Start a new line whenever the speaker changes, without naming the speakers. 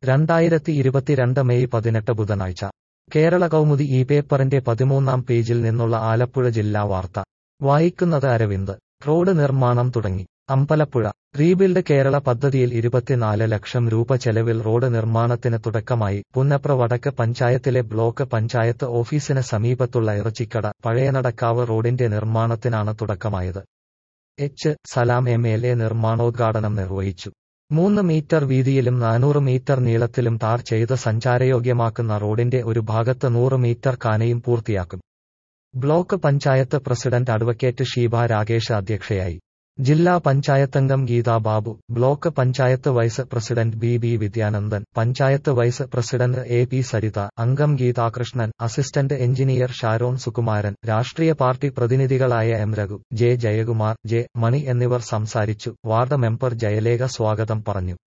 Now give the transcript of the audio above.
രണ്ടായിരത്തി ഇരുപത്തിരണ്ട് മെയ് പതിനെട്ട് ബുധനാഴ്ച കേരള കൗമുദി ഈ പേപ്പറിന്റെ പതിമൂന്നാം പേജിൽ നിന്നുള്ള ആലപ്പുഴ ജില്ലാ വാർത്ത വായിക്കുന്നത് അരവിന്ദ് റോഡ് നിർമ്മാണം തുടങ്ങി അമ്പലപ്പുഴ റീബിൽഡ് കേരള പദ്ധതിയിൽ ഇരുപത്തിനാല് ലക്ഷം രൂപ ചെലവിൽ റോഡ് നിർമ്മാണത്തിന് തുടക്കമായി പുന്നപ്ര വടക്ക് പഞ്ചായത്തിലെ ബ്ലോക്ക് പഞ്ചായത്ത് ഓഫീസിന് സമീപത്തുള്ള ഇറച്ചിക്കട പഴയനടക്കാവ് റോഡിന്റെ നിർമ്മാണത്തിനാണ് തുടക്കമായത് H Salam M L A നിർമ്മാണോദ്ഘാടനം നിർവഹിച്ചു മൂന്ന് മീറ്റർ വീതിയിലും നാനൂറ് മീറ്റർ നീളത്തിലും ടാർ ചെയ്ത് സഞ്ചാരയോഗ്യമാക്കുന്ന റോഡിന്റെ ഒരു ഭാഗത്ത് നൂറ് മീറ്റർ കാനയും പൂർത്തിയാക്കും block panchayat president advocate Sheeba Rakesh അധ്യക്ഷയായി ജില്ലാ പഞ്ചായത്തംഗം Geetha Babu block panchayat vice president B B Vidyanandan panchayat vice president A P Saritha അംഗം Geethakrishnan assistant engineer Sharon Sukumaran രാഷ്ട്രീയ പാർട്ടി പ്രതിനിധികളായ M Raghu J Jayakumar J Mani എന്നിവർ സംസാരിച്ചു വാർഡ് മെമ്പർ ജയലേഖ സ്വാഗതം പറഞ്ഞു